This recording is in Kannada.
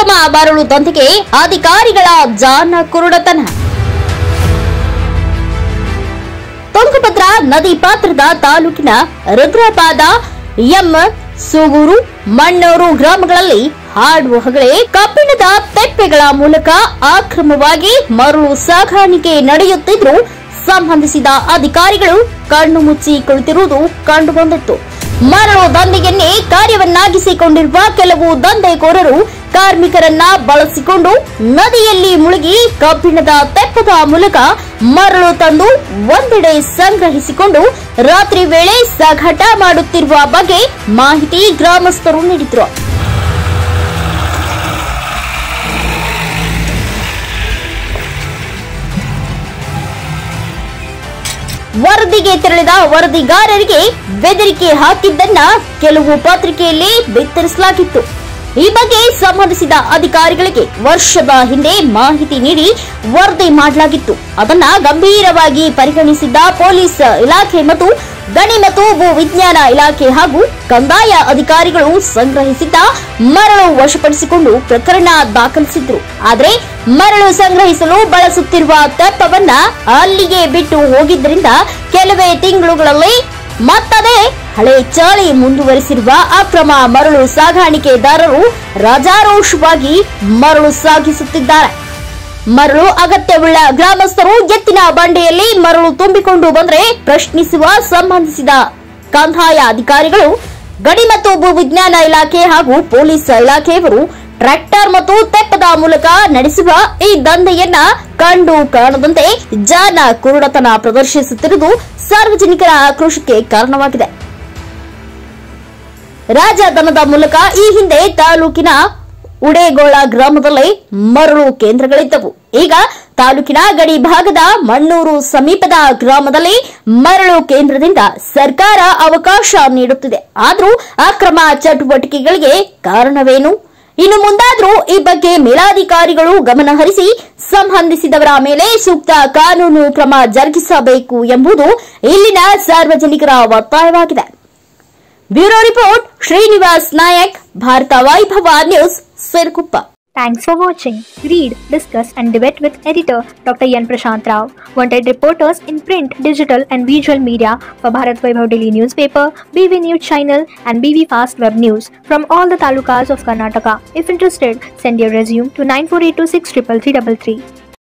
ಅಕ್ರಮ ಮರಳು ದಂಧೆಗೆ ಅಧಿಕಾರಿಗಳ ಜಾನ ಕುರುಡತನ ತುಂಗಭದ್ರಾ ನದಿ ಪಾತ್ರದ ತಾಲೂಕಿನ ರುದ್ರಪಾದ ಎಂ ಸೂಗೂರು ಮಣ್ಣೂರು ಗ್ರಾಮಗಳಲ್ಲಿ ಹಾಡುವ ಹಗಲೇ ಕಬ್ಬಿಣದ ತೆಪ್ಪೆಗಳ ಮೂಲಕ ಅಕ್ರಮವಾಗಿ ಮರಳು ಸಾಗಾಣಿಕೆ ನಡೆಯುತ್ತಿದ್ರು ಸಂಬಂಧಿಸಿದ ಅಧಿಕಾರಿಗಳು ಕಣ್ಣು ಮುಚ್ಚಿ ಕುಳಿತಿರುವುದು ಕಂಡುಬಂದಿತ್ತು ಮರಳು ದಂಧೆಯನ್ನೇ ಕಾರ್ಯವನ್ನಾಗಿಸಿಕೊಂಡಿರುವ ಕೆಲವು ದಂಧೆಕೋರರು ಕಾರ್ಮಿಕರನ್ನ ಬಳಸಿಕೊಂಡು ನದಿಯಲ್ಲಿ ಮುಳುಗಿ ಕಬ್ಬಿಣದ ತೆಪ್ಪದ ಮೂಲಕ ಮರಳು ತಂದು ಒಂದೆಡೆ ಸಂಗ್ರಹಿಸಿಕೊಂಡು ರಾತ್ರಿ ವೇಳೆ ಸಾಗಾಟ ಮಾಡುತ್ತಿರುವ ಬಗ್ಗೆ ಮಾಹಿತಿ ಗ್ರಾಮಸ್ಥರು ನೀಡಿದ್ರು ವರದಿಗೆ ತೆರಳಿದ ವರದಿಗಾರರಿಗೆ ಬೆದರಿಕೆ ಹಾಕಿದ್ದನ್ನ ಕೆಲವು ಪತ್ರಿಕೆಯಲ್ಲಿ ಬಿತ್ತರಿಸಲಾಗಿತ್ತು ಈ ಬಗ್ಗೆ ಸಂಬಂಧಿಸಿದ ಅಧಿಕಾರಿಗಳಿಗೆ ವರ್ಷದ ಹಿಂದೆ ಮಾಹಿತಿ ನೀಡಿ ವರದಿ ಮಾಡಲಾಗಿತ್ತು ಅದನ್ನ ಗಂಭೀರವಾಗಿ ಪರಿಗಣಿಸಿದ್ದ ಪೊಲೀಸ್ ಇಲಾಖೆ ಮತ್ತು ಗಣಿ ಮತ್ತು ಭೂ ವಿಜ್ಞಾನ ಇಲಾಖೆ ಹಾಗೂ ಕಂದಾಯ ಅಧಿಕಾರಿಗಳು ಸಂಗ್ರಹಿಸಿದ್ದ ಮರಳು ವಶಪಡಿಸಿಕೊಂಡು ಪ್ರಕರಣ ದಾಖಲಿಸಿದ್ರು ಆದರೆ ಮರಳು ಸಂಗ್ರಹಿಸಲು ಬಳಸುತ್ತಿರುವ ತೆಪ್ಪವನ್ನ ಅಲ್ಲಿಗೆ ಬಿಟ್ಟು ಹೋಗಿದ್ದರಿಂದ ಕೆಲವೇ ತಿಂಗಳುಗಳಲ್ಲಿ ಮತ್ತದೇ ಹಳೆ ಚಾಳಿ ಮುಂದುವರಿಸಿರುವ ಅಕ್ರಮ ಮರಳು ಸಾಗಾಣಿಕೆದಾರರು ರಾಜಾರೋಷವಾಗಿ ಮರಳು ಸಾಗಿಸುತ್ತಿದ್ದಾರೆ ಮರಳು ಅಗತ್ಯವುಳ್ಳ ಗ್ರಾಮಸ್ಥರು ಎತ್ತಿನ ಬಂಡೆಯಲ್ಲಿ ಮರಳು ತುಂಬಿಕೊಂಡು ಬಂದರೆ ಪ್ರಶ್ನಿಸುವ ಸಂಬಂಧಿಸಿದ ಕಂದಾಯ ಅಧಿಕಾರಿಗಳು ಗಡಿ ಮತ್ತು ಭೂ ವಿಜ್ಞಾನ ಇಲಾಖೆ ಹಾಗೂ ಪೊಲೀಸ್ ಇಲಾಖೆಯವರು ಟ್ರ್ಯಾಕ್ಟರ್ ಮತ್ತು ತೆಪ್ಪದ ಮೂಲಕ ನಡೆಸುವ ಈ ದಂಧೆಯನ್ನ ಕಂಡು ಕಾಣದಂತೆ ಜಾನ ಕುರುಡತನ ಪ್ರದರ್ಶಿಸುತ್ತಿರುವುದು ಸಾರ್ವಜನಿಕರ ಆಕ್ರೋಶಕ್ಕೆ ಕಾರಣವಾಗಿದೆ ರಾಜಧನದ ಮೂಲಕ ಈ ಹಿಂದೆ ತಾಲೂಕಿನ ಉಡೇಗೋಳ ಗ್ರಾಮದಲ್ಲಿ ಮರಳು ಕೇಂದ್ರಗಳಿದ್ದವು ಈಗ ತಾಲೂಕಿನ ಗಡಿ ಭಾಗದ ಮಣ್ಣೂರು ಸಮೀಪದ ಗ್ರಾಮದಲ್ಲಿ ಮರಳು ಕೇಂದ್ರದಿಂದ ಸರ್ಕಾರ ಅವಕಾಶ ನೀಡುತ್ತಿದೆ ಆದರೂ ಅಕ್ರಮ ಚಟುವಟಿಕೆಗಳಿಗೆ ಕಾರಣವೇನು ಇನ್ನು ಮುಂದಾದರೂ ಈ ಬಗ್ಗೆ ಮೇಲಾಧಿಕಾರಿಗಳು ಗಮನ ಹರಿಸಿ ಸಂಬಂಧಿಸಿದವರ ಮೇಲೆ ಸೂಕ್ತ ಕಾನೂನು ಕ್ರಮ ಜರುಗಿಸಬೇಕು ಎಂಬುದು ಇಲ್ಲಿನ ಸಾರ್ವಜನಿಕರ ಒತ್ತಾಯವಾಗಿದೆ bureau report Srinivas Nayak Bharat Vaibhav news Siruguppa Thanks for watching. Read, discuss, and debate with editor Dr. Yan Prashant Rao. Wanted reporters in print, digital, and visual media for Bharat Vaibhav Daily Newspaper, BV News Channel, and BV Fast Web News from all the talukas of Karnataka. If interested, send your resume to 9482633333.